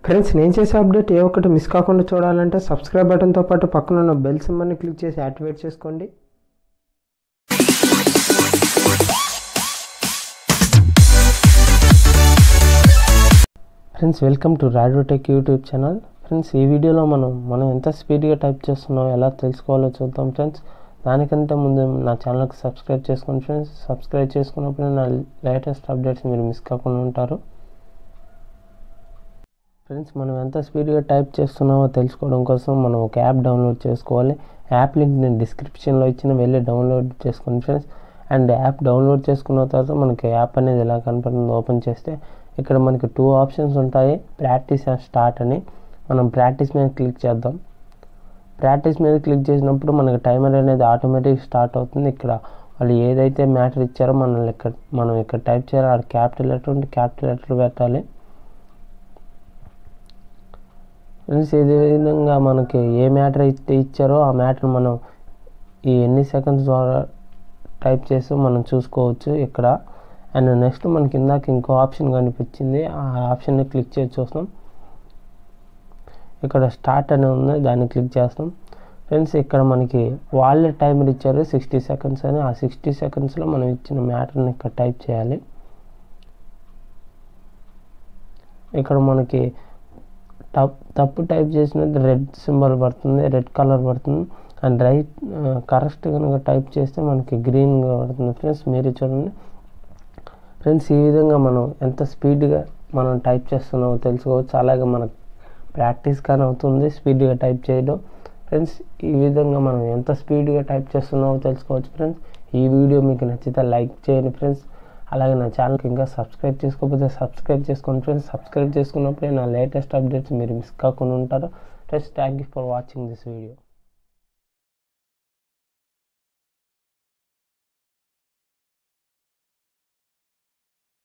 friends నేను చేసే update ఏ ఒక్కటి మిస్ కాకుండా చూడాలంటే సబ్స్క్రైబ్ బటన్తో పాటు పక్కన ఉన్న బెల్ సింబల్ని క్లిక్ చేసి యాక్టివేట్ చేసుకోండి friends welcome to Radiotech YouTube channel friends ఈ వీడియోలో మనం మనం ఎంత స్పీడ్గా టైప్ చేస్తున్నామో ఎలా తెలుసుకోవాలో చూద్దాం ఫ్రెండ్స్ దానికంటే ముందు నా ఛానల్కి సబ్స్క్రైబ్ చేసుకోండి ఫ్రెండ్స్ సబ్స్క్రైబ్ చేసుకున్నప్పుడు నా లేటెస్ట్ అప్డేట్స్ మీరు మిస్ కాకుండా ఉంటారు ఫ్రెండ్స్ మనం ఎంత స్పీడ్గా టైప్ చేస్తున్నామో తెలుసుకోవడం కోసం మనం ఒక యాప్ డౌన్లోడ్ చేసుకోవాలి యాప్ లింక్ నేను డిస్క్రిప్షన్లో ఇచ్చిన వెళ్ళి డౌన్లోడ్ చేసుకోండి ఫ్రెండ్స్ అండ్ యాప్ డౌన్లోడ్ చేసుకున్న తర్వాత మనకి యాప్ అనేది ఎలా కనపడుతుందో ఓపెన్ చేస్తే ఇక్కడ మనకి టూ ఆప్షన్స్ ఉంటాయి ప్రాక్టీస్ అండ్ స్టార్ట్ అని మనం ప్రాక్టీస్ మీద క్లిక్ చేద్దాం ప్రాక్టీస్ మీద క్లిక్ చేసినప్పుడు మనకి టైమర్ అనేది ఆటోమేటిక్ స్టార్ట్ అవుతుంది ఇక్కడ వాళ్ళు ఏదైతే మ్యాటర్ ఇచ్చారో మనం ఇక్కడ మనం ఇక్కడ టైప్ చేయాలి ఆ క్యాపిటల్ లెటర్ ఉంటే క్యాపిటల్ లెటర్ పెట్టాలి ఫ్రెండ్స్ ఇదే విధంగా మనకి ఏ మ్యాటర్ అయితే ఇచ్చారో ఆ మ్యాటర్ మనం ఈ ఎన్ని సెకండ్స్ ద్వారా టైప్ చేసి మనం చూసుకోవచ్చు ఇక్కడ అండ్ నెక్స్ట్ మనకి ఇందాక ఇంకో ఆప్షన్ కనిపించింది ఆ ఆప్షన్ని క్లిక్ చేసి చూస్తాం ఇక్కడ స్టార్ట్ అని ఉంది దాన్ని క్లిక్ చేస్తాం ఫ్రెండ్స్ ఇక్కడ మనకి వాళ్ళే టైమర్ ఇచ్చారు సిక్స్టీ సెకండ్స్ అని ఆ సిక్స్టీ సెకండ్స్లో మనం ఇచ్చిన మ్యాటర్ని ఇక్కడ టైప్ చేయాలి ఇక్కడ మనకి తప్పు టైప్ చేసినట్టు రెడ్ సింబల్ పడుతుంది రెడ్ కలర్ పడుతుంది అండ్ రైట్ కరెక్ట్ కనుక టైప్ చేస్తే మనకి గ్రీన్గా పడుతుంది ఫ్రెండ్స్ మీరు చూడండి ఫ్రెండ్స్ ఈ విధంగా మనం ఎంత స్పీడ్గా మనం టైప్ చేస్తున్నామో తెలుసుకోవచ్చు అలాగే మనకు ప్రాక్టీస్ కానీ అవుతుంది స్పీడ్గా టైప్ చేయడం ఫ్రెండ్స్ ఈ విధంగా మనం ఎంత స్పీడ్గా టైప్ చేస్తున్నామో తెలుసుకోవచ్చు ఫ్రెండ్స్ ఈ వీడియో మీకు నచ్చితే లైక్ చేయండి ఫ్రెండ్స్ అలాగే నా ఛానల్కి ఇంకా సబ్స్క్రైబ్ చేసుకోకపోతే సబ్స్క్రైబ్ చేసుకోండి ఫ్రెండ్స్ సబ్స్క్రైబ్ చేసుకున్నప్పుడే నా లేటెస్ట్ అప్డేట్స్ మీరు మిస్ కాకుండా ఉంటారు friends thank you for watching this video